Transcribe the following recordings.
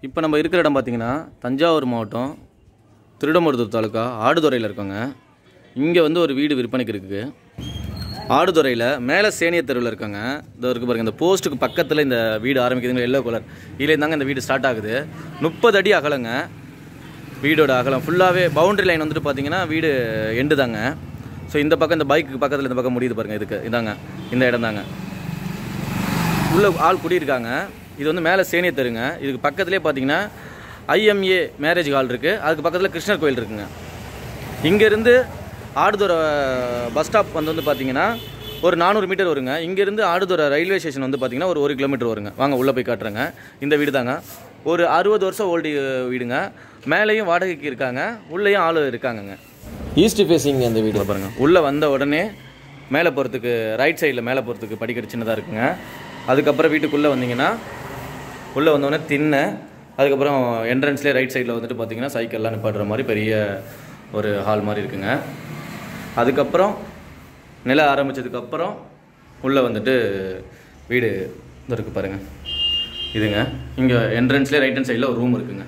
இப்போ நம்ம இருக்கிற இடம் பார்த்தீங்கன்னா தஞ்சாவூர் மாவட்டம் திருடமருதூர் தாலுக்கா ஆடுதுறையில் இருக்கோங்க இங்கே வந்து ஒரு வீடு விற்பனைக்கு இருக்குது ஆடுதுறையில் மேலே சேனிய தெருவில் இருக்காங்க இதோ இருக்கு பாருங்க இந்த போஸ்ட்டுக்கு பக்கத்தில் இந்த வீடு ஆரம்பிக்குதுங்க எல்லோ கலர் இதில் தாங்க இந்த வீடு ஸ்டார்ட் ஆகுது முப்பது அடி அகலங்க வீடோட அகலம் ஃபுல்லாகவே பவுண்டரி லைன் வந்துட்டு பார்த்தீங்கன்னா வீடு எண்டு தாங்க ஸோ இந்த பக்கம் இந்த பைக்கு பக்கத்தில் இந்த பக்கம் முடியுது பாருங்கள் இதுக்கு இதாங்க இந்த இடம் தாங்க உள்ள ஆள் குடியிருக்காங்க இது வந்து மேலே சேனிய தெருங்க இதுக்கு பக்கத்துலேயே பார்த்தீங்கன்னா ஐஎம்ஏ மேரேஜ் ஹால் இருக்குது அதுக்கு பக்கத்தில் கிருஷ்ணர் கோயில் இருக்குங்க இங்கேருந்து ஆடுதுறை பஸ் ஸ்டாப் வந்து வந்து பார்த்தீங்கன்னா ஒரு நானூறு மீட்டர் வருங்க இங்கேருந்து ஆடுதுறை ரயில்வே ஸ்டேஷன் வந்து பார்த்தீங்கன்னா ஒரு ஒரு கிலோமீட்டர் வருங்க வாங்க உள்ளே போய் காட்டுறேங்க இந்த வீடு தாங்க ஒரு அறுபது வருஷம் ஓல்டு வீடுங்க மேலேயும் வாடகைக்கு இருக்காங்க உள்ளேயும் ஆள் இருக்காங்கங்க ஈஸ்ட் ஃபேஸிங் அந்த வீடு இங்க பாருங்க உள்ளே வந்த உடனே மேலே போகிறதுக்கு ரைட் சைடில் மேலே போகிறதுக்கு படிக்கட்டு சின்னதாக இருக்குங்க அதுக்கப்புறம் வீட்டுக்குள்ளே வந்தீங்கன்னா உள்ளே வந்தோடனே திண்ணை அதுக்கப்புறம் என்ட்ரன்ஸ்லேயே ரைட் சைடில் வந்துட்டு பார்த்தீங்கன்னா சைக்கிள்லாம் நிப்பாட்டுற மாதிரி பெரிய ஒரு ஹால் மாதிரி இருக்குங்க அதுக்கப்புறம் நில ஆரம்பித்ததுக்கப்புறம் உள்ளே வந்துட்டு வீடு இது இருக்கு பாருங்கள் இதுங்க இங்கே என்ட்ரன்ஸ்லேயே ரைட் ஹேண்ட் சைடில் ஒரு ரூம் இருக்குங்க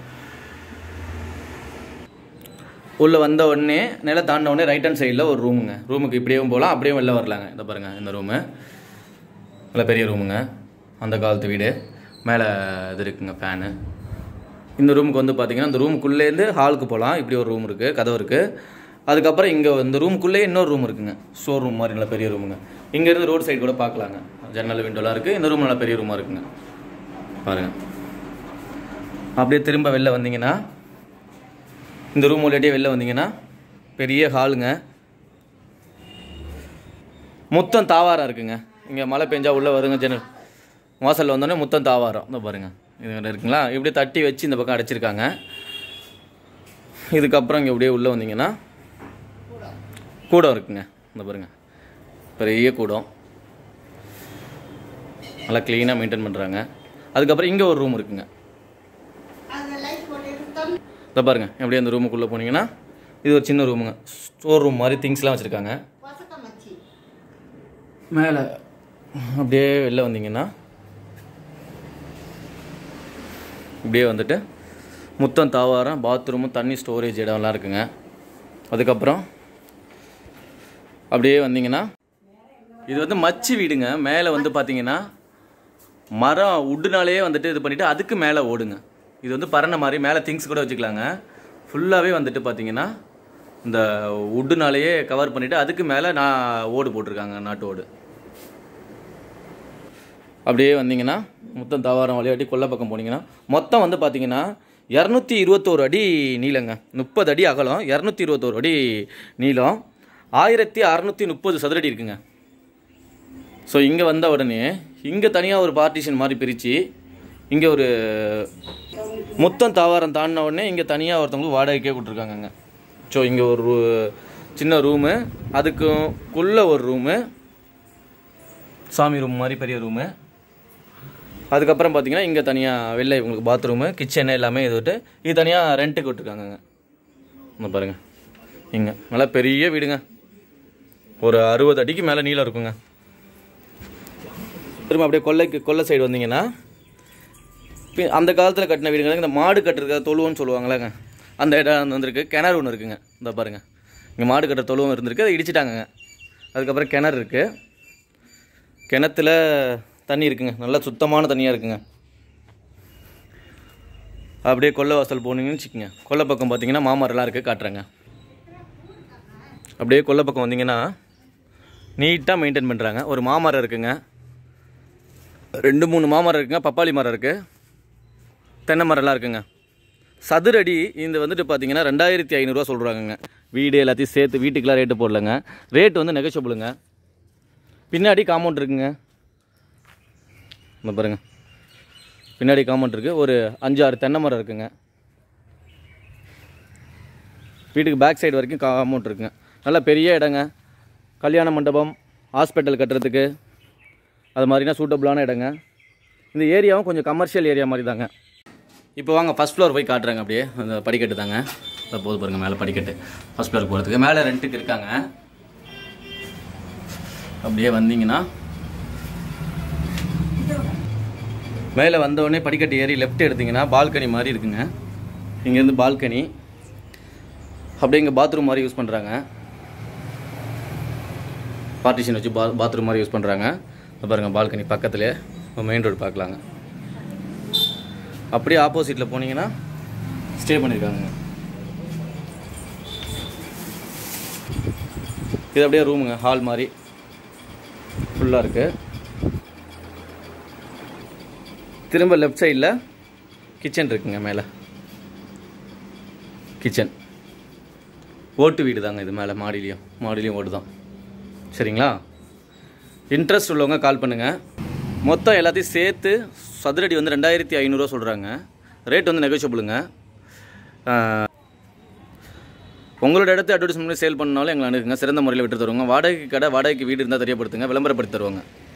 உள்ளே வந்த உடனே நில தாண்டின உடனே ரைட் ஹேண்ட் சைடில் ஒரு ரூமுங்க ரூமுக்கு இப்படியும் போகலாம் அப்படியே வெளில வரலாங்க இந்த பாருங்கள் இந்த ரூமு நல்ல பெரிய ரூமுங்க அந்த காலத்து வீடு மேலே இது இருக்குங்க ஃபேனு இந்த ரூமுக்கு வந்து பார்த்தீங்கன்னா இந்த ரூமுக்குள்ளேருந்து ஹாலுக்கு போகலாம் இப்படி ஒரு ரூம் இருக்குது கதவு இருக்குது அதுக்கப்புறம் இங்கே இந்த ரூமுக்குள்ளேயே இன்னொரு ரூம் இருக்குங்க ஸ்டோர் ரூம் மாதிரி நல்ல பெரிய ரூமுங்க இங்கேருந்து ரோட் சைடு கூட பார்க்கலாங்க ஜன்னல் விண்டோலாம் இருக்குது இந்த ரூம் நல்லா பெரிய ரூமாக இருக்குங்க பாருங்கள் அப்படியே திரும்ப வெளில வந்தீங்கன்னா இந்த ரூம் உள்ளிட்டே வெளில வந்தீங்கன்னா பெரிய ஹாலுங்க முத்தம் தாவாரம் இருக்குங்க இங்கே மழை பெஞ்சா உள்ளே வருங்க ஜன்னல் வாசலில் வந்தோடனே முத்தம் தாவாரம் இந்த பாருங்க இது இருக்குங்களா இப்படி தட்டி வச்சு இந்த பக்கம் அடைச்சிருக்காங்க இதுக்கப்புறம் இங்கே இப்படியே உள்ளே வந்தீங்கன்னா கூடம் இருக்குங்க இந்த பாருங்க பெரிய கூடம் நல்லா க்ளீனாக மெயின்டைன் பண்ணுறாங்க அதுக்கப்புறம் இங்கே ஒரு ரூம் இருக்குங்க இதை பாருங்க எப்படியே அந்த ரூமுக்குள்ளே போனீங்கன்னா இது ஒரு சின்ன ரூமுங்க ஸ்டோர் ரூம் மாதிரி திங்ஸ்லாம் வச்சுருக்காங்க மேலே அப்படியே வெளில வந்தீங்கன்னா இப்படியே வந்துட்டு முத்தம் தாவாரம் பாத்ரூமு தண்ணி ஸ்டோரேஜ் இடம்லாம் இருக்குங்க அதுக்கப்புறம் அப்படியே வந்தீங்கன்னா இது வந்து மச்சி வீடுங்க மேலே வந்து பார்த்தீங்கன்னா மரம் உட்டுனாலே வந்துட்டு இது பண்ணிவிட்டு அதுக்கு மேலே ஓடுங்க இது வந்து பறனை மாதிரி மேலே திங்ஸ் கூட வச்சுக்கலாங்க ஃபுல்லாகவே வந்துட்டு பார்த்தீங்கன்னா இந்த உட்டுனாலேயே கவர் பண்ணிவிட்டு அதுக்கு மேலே நான் ஓடு போட்டிருக்காங்க நாட்டு ஓடு அப்படியே வந்தீங்கன்னா மொத்தம் தாவாரம் வழியாட்டி கொல்லை பக்கம் போனீங்கன்னா மொத்தம் வந்து பார்த்தீங்கன்னா இரநூத்தி இருபத்தோரு அடி நீளங்க முப்பது அடி அகலம் இரநூத்தி இருபத்தோரு அடி நீளம் ஆயிரத்தி அறநூற்றி முப்பது சதுரடி இருக்குங்க ஸோ இங்கே வந்த உடனே இங்கே தனியாக ஒரு பார்ட்டிஷன் மாதிரி பிரித்து இங்கே ஒரு மொத்தம் தாவாரம் தாண்டின உடனே இங்கே தனியாக ஒருத்தவங்களுக்கு வாடகைக்கே கொடுத்துருக்காங்கங்க ஸோ இங்கே ஒரு ரூ- சின்ன ரூமு அதுக்குள்ளே ஒரு ரூமு சாமி ரூம் மாதிரி பெரிய ரூமு அதுக்கப்புறம் பார்த்தீங்கன்னா இங்கே தனியாக வெளில இவங்களுக்கு பாத்ரூமு கிச்சனு எல்லாமே இது விட்டு இது தனியாக ரெண்ட்டுக்கு விட்டுருக்காங்கங்க இந்த பாருங்கள் இங்கே நல்லா பெரிய வீடுங்க ஒரு அறுபது அடிக்கு மேலே நீளம் இருக்குங்க திரும்ப அப்படியே கொல்லைக்கு கொல்லை சைடு வந்தீங்கன்னா பி- அந்த காலத்தில் கட்டின வீடுங்க இந்த மாடு கட்டுறதுக்காக தொழுவம்னு சொல்லுவாங்களேங்க அந்த இடம் வந்திருக்கு கிணறு ஒன்று இருக்குங்க இந்த பாருங்க இங்கே மாடு கட்டுற தொழுவம் இருந்திருக்கு அதை இடிச்சிட்டாங்கங்க அதுக்கப்புறம் கிணறு இருக்குது கிணத்துல தண்ணி இருக்குங்க நல்லா சுத்தமான தண்ணியாக இருக்குங்க அப்படியே கொல்லை வாசல் போனீங்கன்னு வச்சுக்கோங்க கொல்லை பக்கம் பார்த்தீங்கன்னா மாமரம்லாம் இருக்குது காட்டுறேங்க அப்படியே கொல்லை பக்கம் வந்தீங்கன்னா நீட்டாக மெயின்டைன் பண்ணுறாங்க ஒரு மாமரம் இருக்குங்க ரெண்டு மூணு மாமரம் இருக்குங்க பப்பாளி மரம் இருக்குது தென்னை மரம்லாம் இருக்குங்க சதுரடி இந்த வந்துட்டு பார்த்தீங்கன்னா ரெண்டாயிரத்தி ஐநூறுரூவா சொல்கிறாங்கங்க வீடு எல்லாத்தையும் சேர்த்து வீட்டுக்கெலாம் ரேட்டு போடலங்க ரேட் வந்து நெகஷியபிளுங்க பின்னாடி காம்பவுண்ட் இருக்குங்க இந்த பாருங்க பின்னாடி காம்பவுண்ட் இருக்குது ஒரு அஞ்சாறு தென்னை மரம் இருக்குங்க வீட்டுக்கு பேக் சைடு வரைக்கும் காம்பவுண்ட் இருக்குங்க நல்ல பெரிய இடங்க கல்யாண மண்டபம் ஹாஸ்பிட்டல் கட்டுறதுக்கு அது மாதிரினா சூட்டபுளான இடங்க இந்த ஏரியாவும் கொஞ்சம் கமர்ஷியல் ஏரியா மாதிரி தாங்க இப்போ வாங்க ஃபஸ்ட் ஃப்ளோர் போய் காட்டுறாங்க அப்படியே அந்த படிக்கட்டு தாங்க இந்த போது பாருங்க மேலே படிக்கட்டு ஃபஸ்ட் ஃப்ளோருக்கு போகிறதுக்கு மேலே ரெண்ட்டுக்கு இருக்காங்க அப்படியே வந்தீங்கன்னா மேலே வந்தோடனே படிக்கட்டு ஏறி லெஃப்ட் எடுத்தீங்கன்னா பால்கனி மாதிரி இருக்குங்க இங்கேருந்து பால்கனி அப்படியே இங்கே பாத்ரூம் மாதிரி யூஸ் பண்ணுறாங்க பார்ட்டிஷன் வச்சு பா பாத்ரூம் மாதிரி யூஸ் பண்ணுறாங்க பாருங்கள் பால்கனி பக்கத்துலேயே மெயின் ரோடு பார்க்கலாங்க அப்படியே ஆப்போசிட்டில் போனீங்கன்னா ஸ்டே பண்ணியிருக்காங்க இது அப்படியே ரூமுங்க ஹால் மாதிரி ஃபுல்லாக இருக்குது திரும்ப லெஃப்ட் சைடில் கிச்சன் இருக்குங்க மேலே கிச்சன் ஓட்டு வீடு தாங்க இது மேலே மாடிலையும் மாடிலையும் ஓட்டு தான் சரிங்களா இன்ட்ரெஸ்ட் உள்ளவங்க கால் பண்ணுங்கள் மொத்தம் எல்லாத்தையும் சேர்த்து சதுரடி வந்து ரெண்டாயிரத்தி ஐநூறுரூவா சொல்கிறாங்க ரேட் வந்து நெகோஷியபிளுங்க உங்களோட இடத்து அட்வர்டைஸ்மெண்ட் சேல் பண்ணாலும் எங்களை அணுகுங்க சிறந்த முறையில் விட்டு தருவாங்க வாடகைக்கு கடை வாடகைக்கு வீடு இருந்தால் தெரியப்படுத்துங்க விளம்பரப்படுத்தி தருவாங்க